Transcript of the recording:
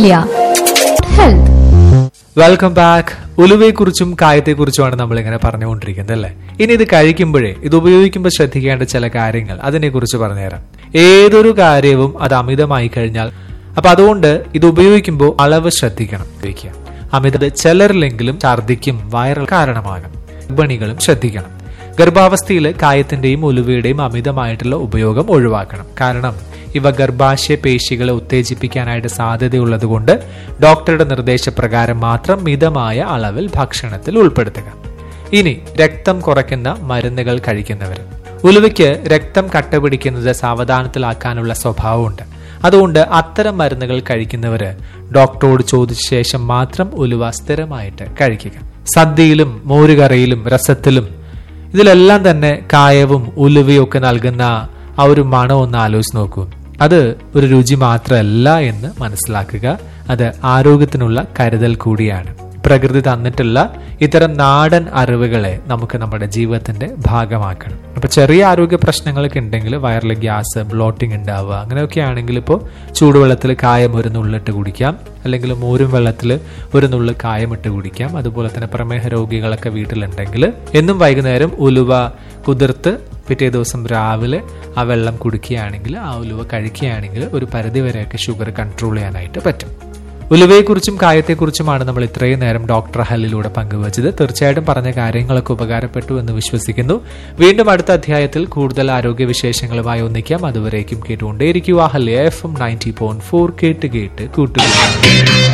Ahalya health welcome back ഉലുവയെക്കുറിച്ചും കായത്തെക്കുറിച്ചുമാണ് നമ്മൾ ഇങ്ങനെ പറഞ്ഞുകൊണ്ടിരിക്കുന്നത് അല്ലേ ഇനി ഇത് കഴിക്കുമ്പോഴേ ഇത് ഉപയോഗിക്കുമ്പോൾ ശ്രദ്ധിക്കേണ്ട ചില കാര്യങ്ങൾ അതിനെക്കുറിച്ച് പറഞ്ഞുതരാം ഏതൊരു കാര്യവും അത് അമിതമായി കഴിഞ്ഞാൽ അപ്പൊ അതുകൊണ്ട് ഇത് ഉപയോഗിക്കുമ്പോൾ അളവ് ശ്രദ്ധിക്കണം ഉപയോഗിക്കുക അമിതത ചിലരിലെങ്കിലും ഛർദിക്കും വൈറൽ കാരണമാകും ഗർഭിണികളും ശ്രദ്ധിക്കണം ഗർഭാവസ്ഥയിൽ കായത്തിന്റെയും ഉലുവയുടെയും അമിതമായിട്ടുള്ള ഉപയോഗം ഒഴിവാക്കണം കാരണം ഇവ ഗർഭാശയ പേശികളെ ഉത്തേജിപ്പിക്കാനായിട്ട് സാധ്യതയുള്ളതുകൊണ്ട് ഡോക്ടറുടെ നിർദ്ദേശപ്രകാരം മാത്രം മിതമായ അളവിൽ ഭക്ഷണത്തിൽ ഉൾപ്പെടുത്തുക ഇനി രക്തം കുറയ്ക്കുന്ന മരുന്നുകൾ കഴിക്കുന്നവർ ഉലുവയ്ക്ക് രക്തം കട്ടപിടിക്കുന്നത് സാവധാനത്തിലാക്കാനുള്ള സ്വഭാവമുണ്ട് അതുകൊണ്ട് അത്തരം മരുന്നുകൾ കഴിക്കുന്നവര് ഡോക്ടറോട് ചോദിച്ച ശേഷം മാത്രം ഉലുവ സ്ഥിരമായിട്ട് കഴിക്കുക സദ്യയിലും മോരുകറിയിലും രസത്തിലും ഇതിലെല്ലാം തന്നെ കായവും ഉലുവയും ഒക്കെ നൽകുന്ന ആ ഒരു മണം ഒന്ന് ആലോചിച്ച് നോക്കൂ അത് ഒരു രുചി മാത്രമല്ല എന്ന് മനസ്സിലാക്കുക അത് ആരോഗ്യത്തിനുള്ള കരുതൽ കൂടിയാണ് പ്രകൃതി തന്നിട്ടുള്ള ഇത്തരം നാടൻ അറിവുകളെ നമുക്ക് നമ്മുടെ ജീവിതത്തിന്റെ ഭാഗമാക്കണം അപ്പൊ ചെറിയ ആരോഗ്യ പ്രശ്നങ്ങളൊക്കെ ഉണ്ടെങ്കിൽ വയറിൽ ഗ്യാസ് ബ്ലോട്ടിംഗ് ഉണ്ടാവുക അങ്ങനെയൊക്കെ ആണെങ്കിൽ ഇപ്പോൾ ചൂടുവെള്ളത്തിൽ കായം ഒരു നുള്ളിട്ട് കുടിക്കാം അല്ലെങ്കിൽ മോരും വെള്ളത്തിൽ ഒരു നുള്ള് കായം ഇട്ട് കുടിക്കാം അതുപോലെ തന്നെ പ്രമേഹ രോഗികളൊക്കെ വീട്ടിലുണ്ടെങ്കിൽ എന്നും വൈകുന്നേരം ഉലുവ കുതിർത്ത് പിറ്റേ ദിവസം രാവിലെ ആ വെള്ളം കുടിക്കുകയാണെങ്കിൽ ആ ഉലുവ കഴിക്കുകയാണെങ്കിൽ ഒരു പരിധിവരെയൊക്കെ ഷുഗർ കൺട്രോൾ ചെയ്യാനായിട്ട് പറ്റും ഉലുവയെക്കുറിച്ചും കായത്തെക്കുറിച്ചുമാണ് നമ്മൾ ഇത്രയും നേരം ഡോക്ടർ ഹല്ലിലൂടെ പങ്കുവച്ചത് തീർച്ചയായിട്ടും പറഞ്ഞ കാര്യങ്ങളൊക്കെ ഉപകാരപ്പെട്ടു എന്ന് വിശ്വസിക്കുന്നു വീണ്ടും അടുത്ത അധ്യായത്തിൽ കൂടുതൽ ആരോഗ്യ വിശേഷങ്ങളുമായി ഒന്നിക്കാം അതുവരേക്കും കേട്ടുകൊണ്ടേയിരിക്കുക Halya F M ninety point four കേട്ട് കേട്ട് കൂട്ടുക